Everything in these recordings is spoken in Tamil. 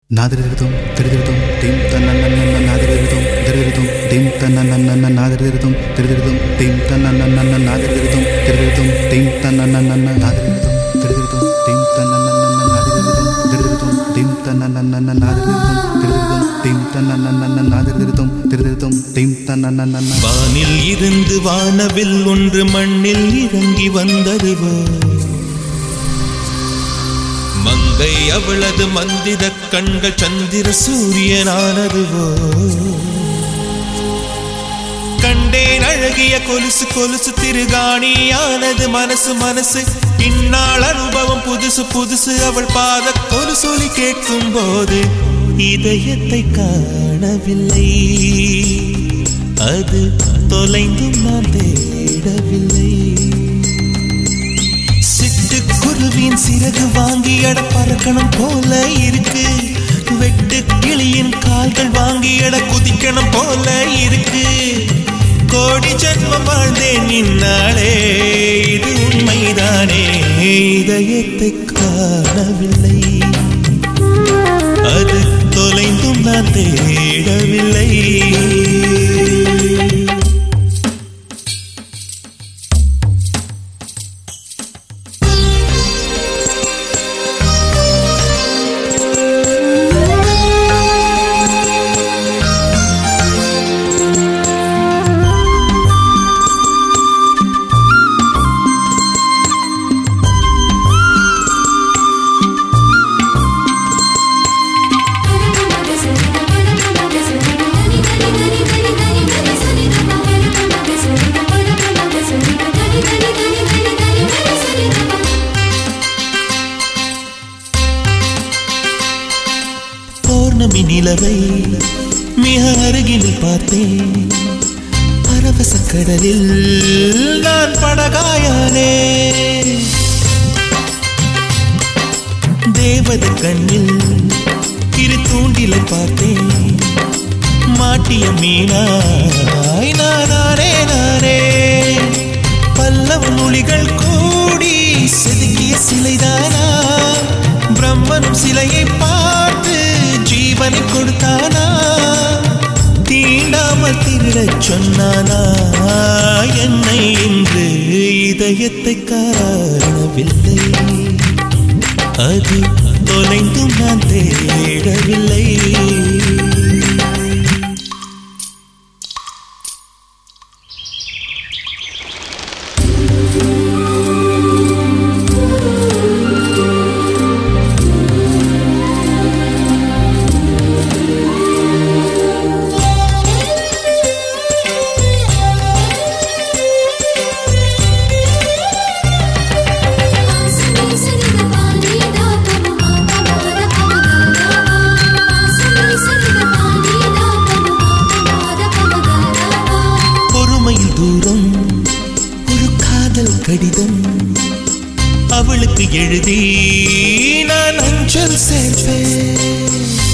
നാദരിതം തിരുതിരുതും തീം തന്നന്നന്ന നാദരിതം തിരുതിരുതും തീം തന്നന്നന്ന നാദരിതം തിരുതിരുതും തീം തന്നന്നന്ന നാദരിതം തിരുതിരുതും തീം തന്നന്നന്ന നാദരിതം തിരുതിരുതും തീം തന്നന്നന്ന നാദരിതം തിരുതിരുതും തീം തന്നന്നന്ന നാദരിതം തിരുതിരുതും തീം തന്നന്നന്ന നാദരിതം തിരുതിരുതും തീം തന്നന്നന്ന வானில் இருந்து வானவில் ஒன்று மண்ணில் இறங்கி வந்ததுவோ மங்கை அவளது மந்திர கண்கள் சந்திர சூரியனானதுவோ கண்டேன் அழகிய கொலுசு கொலுசு திருகாணியானது மனசு மனசு இந்நாள் அனுபவம் புதுசு புதுசு அவள் பாத கொலுசொலி கேட்கும் போது இதயத்தை காணவில்லை அது தொலைந்தும் நான் தேடவில்லை சிட்டுக்குருவின் சிறகு வாங்கி அட பறக்கணும் போல இருக்கு வெட்டு கிளியின் கால்கள் வாங்கி அட குதிக்கணும் போல இருக்கு கோடி ஜென்மம் வாழ்ந்தேன் இந்நாளே இது உண்மைதானே இதயத்தை காணவில்லை அது தொலைந்தும் நான் தேடவில்லை பௌர்ணமி நிலவை மிக அருகில் பார்த்தேன் பரவச கடலில் நான் படகாயானே தேவத கண்ணில் இரு தூண்டிலை பார்த்தேன் மாட்டிய மீனாய் நானே நானே பல்லவ மொழிகள் கூடி செதுக்கிய சிலைதானா பிரம்மனும் சிலையை பார்த்து ஜீவனை கொடுத்தானா தீண்டாமல் திருடச் சொன்னானா என்னை இன்று இதயத்தை காணவில்லை அது தொலைந்தும் நான் தேடவில்லை பொறுமையில் தூரம் ஒரு காதல் கடிதம் அவளுக்கு எழுதி நான் அஞ்சல் சேர்ப்பேன்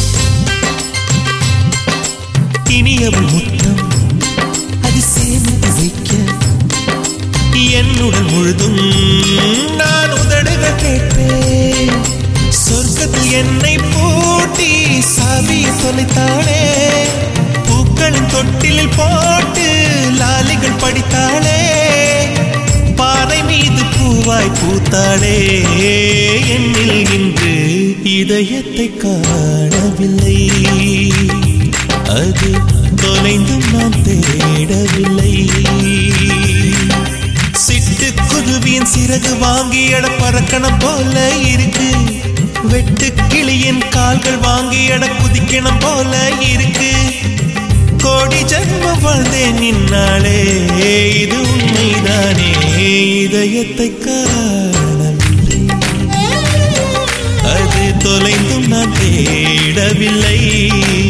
இனி அவள் முத்தம் அது சேமித்து வைக்க என்னுடன் முழுதும் நான் உதடுகள் கேட்பேன் சொர்க்கத்தில் என்னை பூட்டி சாவியை தொலைத்தாளே பூக்களின் தொட்டிலில் போட்டு லாலிகள் படித்தாளே பாறை மீது பூவாய் பூத்தாளே என்னில் இன்று இதயத்தை காணவில்லை அது தொலைந்தும் நான் தேடவில்லை சிட்டு குருவியின் சிறகு வாங்கி அட பறக்கணும் போல இருக்கு வெட்டு கிளியின் கால்கள் வாங்கி அட குதிக்கணும் போல இருக்கு கோடி ஜென்மம் வாழ்ந்தேன் நின்னாளே இது உண்மைதானே இதயத்தை காணவில்லை அது தொலைந்தும் நான் தேடவில்லை